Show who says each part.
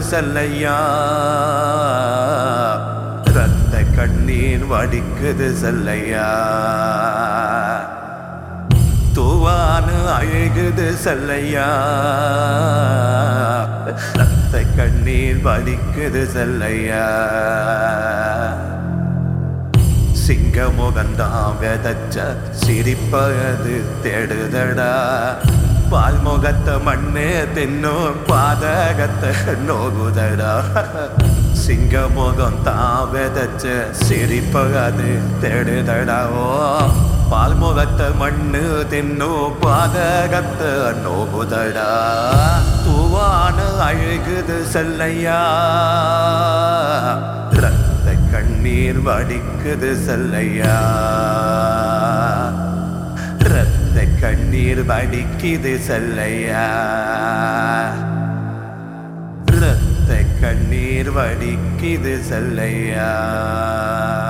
Speaker 1: செல்லையா ரத்த கண்ணீர் வடிக்குது செல்லையா தூவான அழுகுது செல்லையா ரத்த கண்ணீர் வடிக்குது செல்லையா சிங்க முகந்தான் விதச்ச சிரிப்பது தேடுதடா பால் முகத்த மண்ணு தின்னும் பாதகத்தை நோகுதடா சிங்க முகம் தான் விதச்ச சிரிப்பது தேடுதடா ஓ பால் முகத்த மண்ணு தின்னும் பாதகத்தை நோகுதடா தூவான அழுகுது செல்லையா ரத்த கண்ணீர் வடிக்குது செல்லையா ரத்த கண்ணீர் வடிக்குது செல்லையா ரத்த கண்ணீர் வடிக்குது செல்லையா